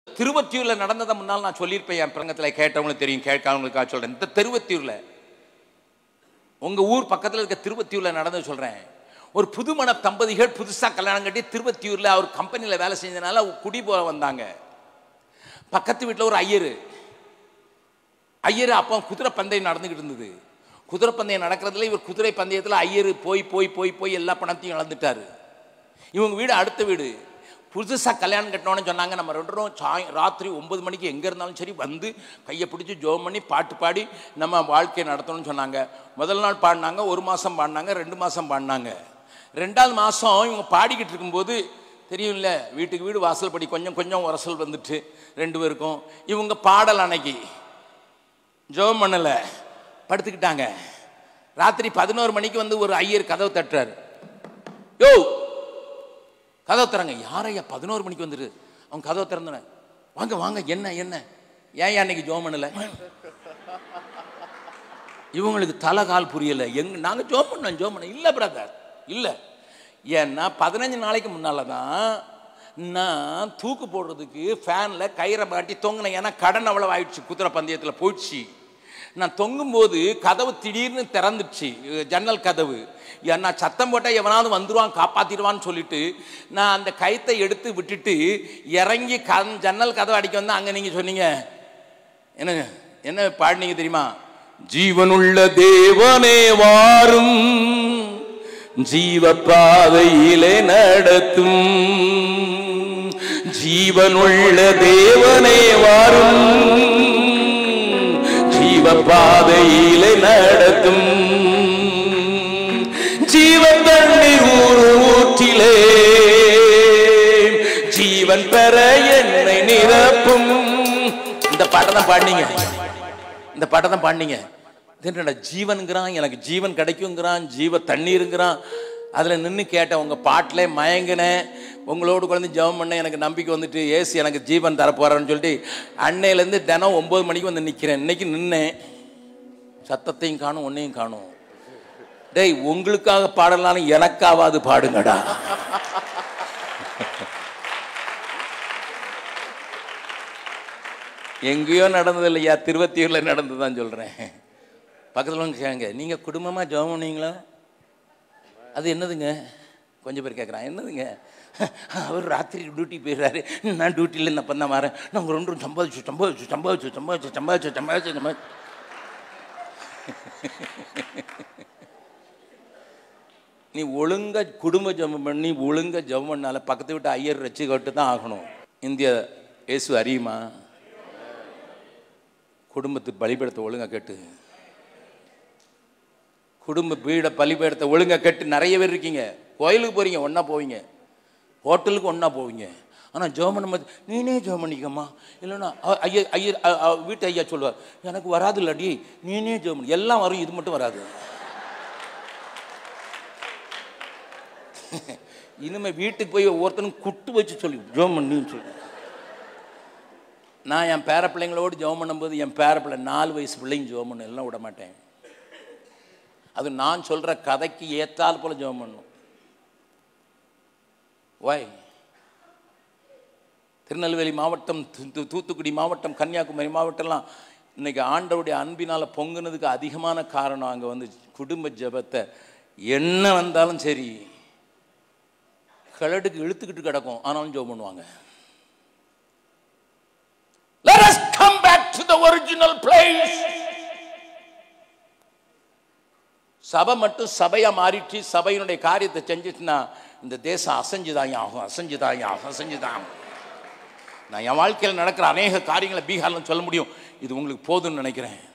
திருவத்தியூர்ல நடந்ததை முன்னால் நான் சொல்லியிருப்பேன் என் பிரங்கத்தில் கேட்டவங்களுக்கு தெரியும் கேட்காதவங்களுக்காக சொல்றேன் இந்த திருவத்தியூர்ல உங்க ஊர் பக்கத்தில் இருக்க திருவத்தியூர்ல நடந்தது சொல்றேன் ஒரு புதுமண தம்பதிகள் புதுசா கல்யாணம் கட்டி திருவத்தியூர்ல அவர் கம்பெனியில் வேலை செஞ்சதுனால குடி போக வந்தாங்க பக்கத்து வீட்டில் ஒரு ஐயர் ஐயர் அப்போ குதிரை பந்தயம் நடந்துக்கிட்டு இருந்தது குதிரை பந்தயம் நடக்கிறதுல இவர் குதிரை பந்தயத்தில் ஐயர் போய் போய் போய் போய் எல்லா பணத்தையும் இழந்துட்டாரு இவங்க வீடு அடுத்த வீடு புதுசாக கல்யாணம் கட்டினோன்னு சொன்னாங்க நம்ம ரெண்டு பேரும் சாய் ராத்திரி ஒன்பது மணிக்கு எங்கே இருந்தாலும் சரி வந்து கையை பிடிச்சி ஜோம் பண்ணி பாட்டு பாடி நம்ம வாழ்க்கையை நடத்தணும்னு சொன்னாங்க முதல் நாள் பாடினாங்க ஒரு மாதம் பாடினாங்க ரெண்டு மாதம் பாடினாங்க ரெண்டாவது மாதம் இவங்க பாடிக்கிட்டு இருக்கும்போது தெரியும்ல வீட்டுக்கு வீடு வாசல் படி கொஞ்சம் கொஞ்சம் உரசல் வந்துட்டு ரெண்டு பேருக்கும் இவங்க பாடல் அன்னைக்கு ஜெபம் பண்ணலை படுத்துக்கிட்டாங்க ராத்திரி பதினோரு மணிக்கு வந்து ஒரு ஐயர் கதவு தட்டுறாரு யோ கதவு திறங்க யாரையா பதினோரு மணிக்கு வந்துரு அவன் கதவை திறந்தன வாங்க வாங்க என்ன என்ன ஏன் அன்னைக்கு ஜோம் பண்ணல இவங்களுக்கு தலை கால் புரியல எங்க நாங்க ஜோம் பண்ணோம் ஜோம் பண்ண இல்ல பிரதர் இல்ல ஏன்னா பதினஞ்சு நாளைக்கு முன்னால தான் நான் தூக்கு போடுறதுக்கு ஃபேனில் கயிறை மாட்டி தொங்கினேன் ஏன்னா கடன் அவ்வளவு ஆயிடுச்சு குதிரை பந்தயத்தில் போயிடுச்சு நான் தொங்கும்போது கதவு திடீர்னு திறந்துடுச்சு ஜன்னல் கதவு ஏன்னா சத்தம் போட்டால் எவனாவது வந்துடுவான் காப்பாற்றிடுவான்னு சொல்லிட்டு நான் அந்த கயத்தை எடுத்து விட்டுட்டு இறங்கி க ஜன்னல் கதவு அடிக்க வந்தா அங்கே நீங்கள் சொன்னீங்க என்ன என்ன பாடினீங்க தெரியுமா ஜீவனுள்ள தேவனே வாரும் ஜீவ பாதையிலே நடத்தும் ஜீவனுள்ள தேவனே வாரும் ஜீவ பாதையிலே நடத்தும் ஜீவ தண்ணீர் ஊரு ஊற்றிலே ஜீவன் பெற என்னை நிரப்பும் இந்த பாட்டை தான் பாடினீங்க இந்த பாட்டை தான் பாடினீங்க இது என்னடா ஜீவனுங்கிறான் எனக்கு ஜீவன் கிடைக்குங்கிறான் ஜீவ தண்ணீருங்கிறான் அதில் நின்று கேட்டேன் உங்கள் பாட்டிலே மயங்கினேன் உங்களோடு குழந்தை ஜெபம் பண்ண எனக்கு நம்பிக்கை வந்துட்டு ஏசு எனக்கு ஜீவன் தரப்போறான்னு சொல்லிட்டு அன்னையிலேருந்து தினம் ஒம்பது மணிக்கு வந்து நிற்கிறேன் இன்னைக்கு நின்னேன் சத்தத்தையும் காணும் ஒன்னையும் காணும் டேய் உங்களுக்காக பாடலான்னு எனக்காவது பாடுங்கடா எங்கேயோ நடந்தது இல்லையா திருவத்தியூரில் நடந்ததுதான் சொல்கிறேன் பக்கத்தில் வந்து கேங்க நீங்கள் குடும்பமாக ஜெபம் பண்ணீங்களா அது என்னதுங்க கொஞ்சம் பேர் கேட்குறான் என்னதுங்க அவர் ராத்திரி டியூட்டி போயிடுறாரு நான் டியூட்டியில் இந்த பண்ண மாறேன் நாங்கள் ரெண்டும் சம்பாதிச்சு சம்பாதிச்சு சம்பாதிச்சு சம்பாதிச்சு சம்பாதிச்சு சம்பாதிச்சு சம்பாதிச்சு நீ ஒழுங்கா குடும்ப ஜெபம் பண்ணி ஒழுங்கா ஜெபம் பண்ணால பக்கத்து விட்டு ஐயர் ரச்சு கட்டு தான் ஆகணும் இந்திய இயேசு அறியுமா குடும்பத்துக்கு பலிபீடத்தை ஒழுங்கா கேட்டு குடும்ப பீட பலிபீடத்தை ஒழுங்கா கேட்டு நிறைய பேர் இருக்கீங்க கோயிலுக்கு போறீங்க ஒன்றா போவீங்க ஹோட்டலுக்கு ஒன்றா போவீங்க ஆனால் ஜெபம் பண்ணும்போது நீனே ஜெபம் பண்ணிக்கம்மா இல்லைன்னா அ- ஐயர் ஐயர் அ- அ- வீட்டு ஐயா சொல்லுவார் எனக்கு வராது இல்லடி நீனே ஜெபம் பண்ணி எல்லாம் வரும் இது மட்டும் வராது இனிமே வீட்டுக்கு போய் ஒவ்வொருத்தனும் குட்டு வச்சு சொல்லி ஜெபம் பண்ணின்னு சொல்லி நான் என் பேர பிள்ளைங்களோடு ஜெபம் பண்ணும்போது என் பேர பிள்ளை நாலு வயசு பிள்ளைங்க ஜெபம் பண்ண எல்லாம் விட மாட்டேன் அது நான் சொல்ற கதைக்கு ஏத்தால் போல ஜெபம் பண்ணும் வாய் திருநெல்வேலி மாவட்டம் தூ- தூ- தூத்துக்குடி மாவட்டம் கன்னியாகுமரி மாவட்டம்லாம் இன்னைக்கு ஆண்டவருடைய அன்பினால பொங்குனதுக்கு அதிகமான காரணம் அங்கே வந்து குடும்ப ஜெபத்தை என்ன வந்தாலும் சரி கிழடுக்கு இழுத்துக்கிட்டு கிடக்கும் ஆனாலும் ஜெபம் பண்ணுவாங்க Let us come back to the original place. சபை மட்டும் சபையா மாறிட்டு சபையினுடைய காரியத்தை செஞ்சுச்சுன்னா இந்த தேசம் அசைஞ்சுதான் ஆகும் அசைஞ்சுதான் ஆகும் அசைஞ்சுதான் ஆகும். நான் என் வாழ்க்கையில் நடக்கிற அநேக காரியங்களை பீகார்ல சொல்ல முடியும் இது உங்களுக்கு போதும்னு நினைக்கிறேன்